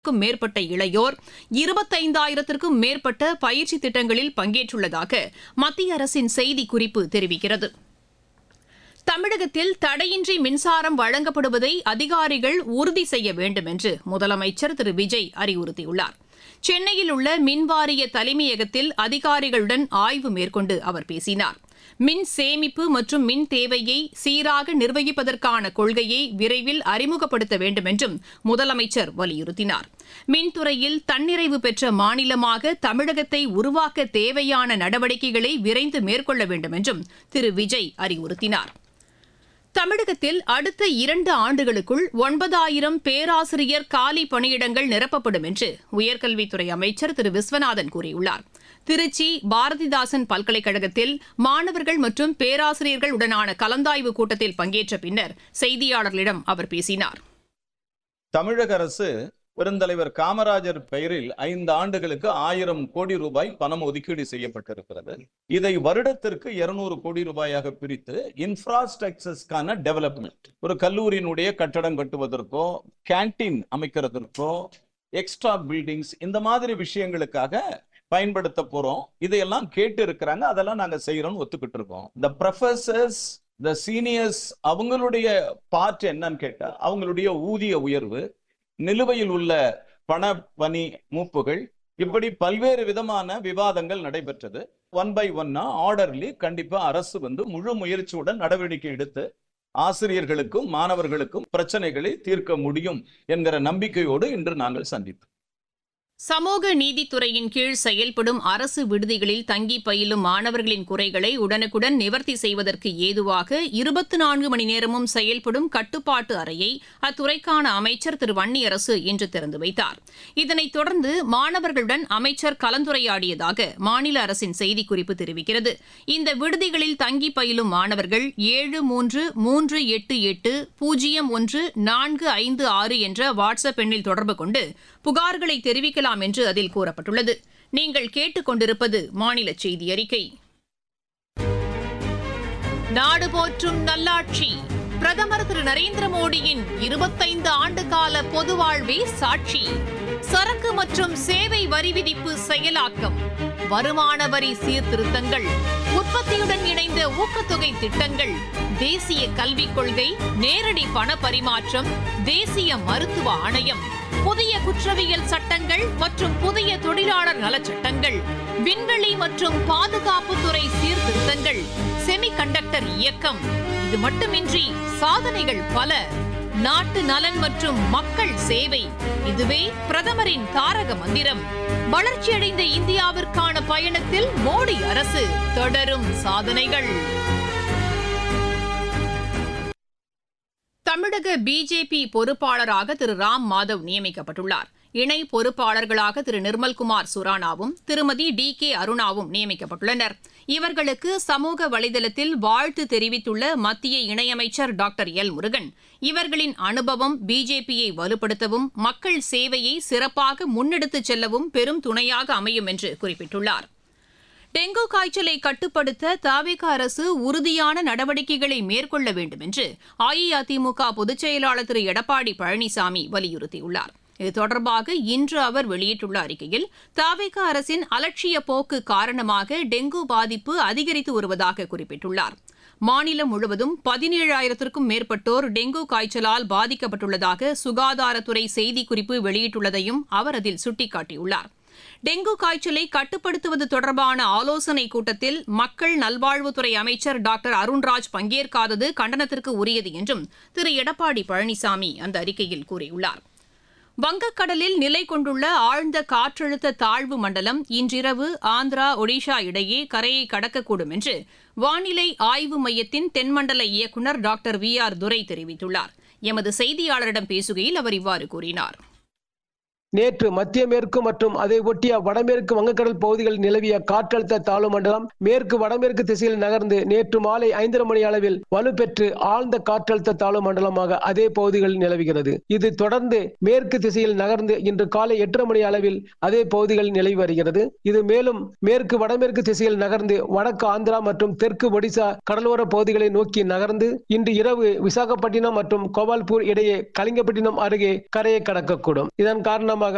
க்கும் மேற்பட்ட இளையோர் இருபத்தைந்தாயிரத்திற்கும் மேற்பட்ட பயிற்சி திட்டங்களில் பங்கேற்றுள்ளதாக மத்திய அரசின் செய்திக்குறிப்பு தெரிவிக்கிறது தமிழகத்தில் தடையின்றி மின்சாரம் வழங்கப்படுவதை அதிகாரிகள் உறுதி செய்ய வேண்டும் என்று முதலமைச்சர் திரு விஜய் அறிவுறுத்தியுள்ளார் சென்னையில் உள்ள மின்வாரிய தலைமையகத்தில் அதிகாரிகளுடன் ஆய்வு மேற்கொண்டு அவர் பேசினார் மின் சேமிப்பு மற்றும் மின் தேவையை சீராக நிர்வகிப்பதற்கான கொள்கையை விரைவில் அறிமுகப்படுத்த வேண்டும் என்றும் முதலமைச்சர் வலியுறுத்தினார் மின்துறையில் தன்னிறைவு பெற்ற மாநிலமாக தமிழகத்தை உருவாக்க தேவையான நடவடிக்கைகளை விரைந்து மேற்கொள்ள வேண்டும் என்றும் திரு விஜய் அறிவுறுத்தினார் தமிழகத்தில் அடுத்த இரண்டு ஆண்டுகளுக்குள் ஒன்பதாயிரம் பேராசிரியர் காலி பணியிடங்கள் நிரப்பப்படும் என்று உயர்கல்வித்துறை அமைச்சர் திரு விஸ்வநாதன் கூறியுள்ளார் திருச்சி பாரதிதாசன் பல்கலைக்கழகத்தில் மாணவர்கள் மற்றும் பேராசிரியர்கள் உடனான கலந்தாய்வு கூட்டத்தில் பங்கேற்ற பின்னர் செய்தியாளர்களிடம் அவர் பேசினார் தமிழக அரசு பெருந்தலைவர் காமராஜர் பெயரில் ஐந்து ஆண்டுகளுக்கு ஆயிரம் கோடி ரூபாய் பணம் ஒதுக்கீடு செய்யப்பட்டிருக்கிறது இதை வருடத்திற்கு இருநூறு கோடி ரூபாயாக பிரித்து இன்ஃப்ராஸ்ட்ரக்சர்ஸ்க்கான டெவலப்மெண்ட் ஒரு கல்லூரியினுடைய கட்டடம் கட்டுவதற்கோ கேண்டீன் அமைக்கிறதற்கோ எக்ஸ்ட்ரா பில்டிங்ஸ் இந்த மாதிரி விஷயங்களுக்காக பயன்படுத்த போறோம் இதையெல்லாம் கேட்டு இருக்கிறாங்க அதெல்லாம் நாங்க செய்யறோம்னு ஒத்துக்கிட்டு இருக்கோம் இந்த ப்ரொஃபசர்ஸ் இந்த சீனியர்ஸ் அவங்களுடைய பார்ட் என்னன்னு கேட்டா அவங்களுடைய ஊதிய உயர்வு நிலுவையில் உள்ள பண பணி மூப்புகள் இப்படி பல்வேறு விதமான விவாதங்கள் நடைபெற்றது ஒன் பை ஒன்னா ஆர்டர்லி கண்டிப்பா அரசு வந்து முழு முயற்சியுடன் நடவடிக்கை எடுத்து ஆசிரியர்களுக்கும் மாணவர்களுக்கும் பிரச்சனைகளை தீர்க்க முடியும் என்கிற நம்பிக்கையோடு இன்று நாங்கள் சந்தித்தோம் சமூக நீதித்துறையின் கீழ் செயல்படும் அரசு விடுதிகளில் தங்கி பயிலும் மாணவர்களின் குறைகளை உடனுக்குடன் நிவர்த்தி செய்வதற்கு ஏதுவாக இருபத்தி நான்கு மணி நேரமும் செயல்படும் கட்டுப்பாட்டு அறையை அத்துறைக்கான அமைச்சர் திரு வன்னியரசு இன்று திறந்து வைத்தார் இதனைத் தொடர்ந்து மாணவர்களுடன் அமைச்சர் கலந்துரையாடியதாக மாநில அரசின் செய்திக்குறிப்பு தெரிவிக்கிறது இந்த விடுதிகளில் தங்கி பயிலும் மாணவர்கள் ஏழு மூன்று மூன்று எட்டு எட்டு பூஜ்ஜியம் ஒன்று நான்கு ஐந்து ஆறு என்ற வாட்ஸ்அப் எண்ணில் தொடர்பு கொண்டு புகார்களை தெரிவிக்கலாம் என்று அதில் கூறப்பட்டுள்ளது நீங்கள் கேட்டுக்கொண்டிருப்பது மாநில செய்தி அறிக்கை நாடு போற்றும் நல்லாட்சி பிரதமர் திரு நரேந்திர மோடியின் இருபத்தைந்து ஆண்டு கால பொது வாழ்வே சாட்சி சரக்கு மற்றும் சேவை வரி விதிப்பு செயலாக்கம் வருமான வரி சீர்திருத்தங்கள் உற்பத்தியுடன் இணைந்த ஊக்கத்தொகை திட்டங்கள் தேசிய கல்விக் கொள்கை நேரடி பண பரிமாற்றம் தேசிய மருத்துவ ஆணையம் புதிய குற்றவியல் சட்டங்கள் மற்றும் புதிய தொழிலாளர் நலச்சட்டங்கள் விண்வெளி மற்றும் பாதுகாப்புத்துறை சீர்திருத்தங்கள் செமிகண்டக்டர் இயக்கம் இது மட்டுமின்றி சாதனைகள் பல நாட்டு நலன் மற்றும் மக்கள் சேவை இதுவே பிரதமரின் தாரக மந்திரம் வளர்ச்சியடைந்த இந்தியாவிற்கான பயணத்தில் மோடி அரசு தொடரும் சாதனைகள் தமிழக பிஜேபி பொறுப்பாளராக திரு ராம் மாதவ் நியமிக்கப்பட்டுள்ளார் இணை பொறுப்பாளர்களாக திரு நிர்மல்குமார் சுரானாவும் திருமதி டி கே அருணாவும் நியமிக்கப்பட்டுள்ளனர் இவர்களுக்கு சமூக வலைதளத்தில் வாழ்த்து தெரிவித்துள்ள மத்திய இணையமைச்சர் டாக்டர் எல் முருகன் இவர்களின் அனுபவம் பிஜேபியை வலுப்படுத்தவும் மக்கள் சேவையை சிறப்பாக முன்னெடுத்துச் செல்லவும் பெரும் துணையாக அமையும் என்று குறிப்பிட்டுள்ளார் டெங்கு காய்ச்சலை கட்டுப்படுத்த தாவேக அரசு உறுதியான நடவடிக்கைகளை மேற்கொள்ள வேண்டும் என்று அஇஅதிமுக பொதுச் செயலாளர் திரு எடப்பாடி பழனிசாமி வலியுறுத்தியுள்ளார் இது தொடர்பாக இன்று அவர் வெளியிட்டுள்ள அறிக்கையில் தாவேக அரசின் அலட்சிய போக்கு காரணமாக டெங்கு பாதிப்பு அதிகரித்து வருவதாக குறிப்பிட்டுள்ளார் மாநிலம் முழுவதும் பதினேழாயிரத்திற்கும் மேற்பட்டோர் டெங்கு காய்ச்சலால் பாதிக்கப்பட்டுள்ளதாக சுகாதாரத்துறை செய்திக்குறிப்பு வெளியிட்டுள்ளதையும் அவர் அதில் சுட்டிக்காட்டியுள்ளார் டெங்கு காய்ச்சலை கட்டுப்படுத்துவது தொடர்பான ஆலோசனைக் கூட்டத்தில் மக்கள் நல்வாழ்வுத்துறை அமைச்சர் டாக்டர் அருண்ராஜ் பங்கேற்காதது கண்டனத்திற்கு உரியது என்றும் திரு எடப்பாடி பழனிசாமி அந்த அறிக்கையில் கூறியுள்ளார் வங்கக்கடலில் நிலை கொண்டுள்ள ஆழ்ந்த காற்றழுத்த தாழ்வு மண்டலம் இன்றிரவு ஆந்திரா ஒடிஷா இடையே கரையை கடக்கக்கூடும் என்று வானிலை ஆய்வு மையத்தின் தென்மண்டல இயக்குநர் டாக்டர் வி ஆர் துரை தெரிவித்துள்ளார் எமது செய்தியாளரிடம் பேசுகையில் அவர் இவ்வாறு கூறினார் நேற்று மத்திய மேற்கு மற்றும் அதை ஒட்டிய வடமேற்கு வங்கக்கடல் பகுதிகளில் நிலவிய காற்றழுத்த தாழ்வு மண்டலம் மேற்கு வடமேற்கு திசையில் நகர்ந்து நேற்று மாலை ஐந்தரை மணி அளவில் வலுப்பெற்று ஆழ்ந்த காற்றழுத்த தாழ்வு மண்டலமாக அதே பகுதிகளில் நிலவுகிறது இது தொடர்ந்து மேற்கு திசையில் நகர்ந்து இன்று காலை எட்டரை மணி அளவில் அதே பகுதிகளில் நிலவி வருகிறது இது மேலும் மேற்கு வடமேற்கு திசையில் நகர்ந்து வடக்கு ஆந்திரா மற்றும் தெற்கு ஒடிசா கடலோர பகுதிகளை நோக்கி நகர்ந்து இன்று இரவு விசாகப்பட்டினம் மற்றும் கோபால்பூர் இடையே கலிங்கப்பட்டினம் அருகே கரையை கடக்கக்கூடும் இதன் காரணமாக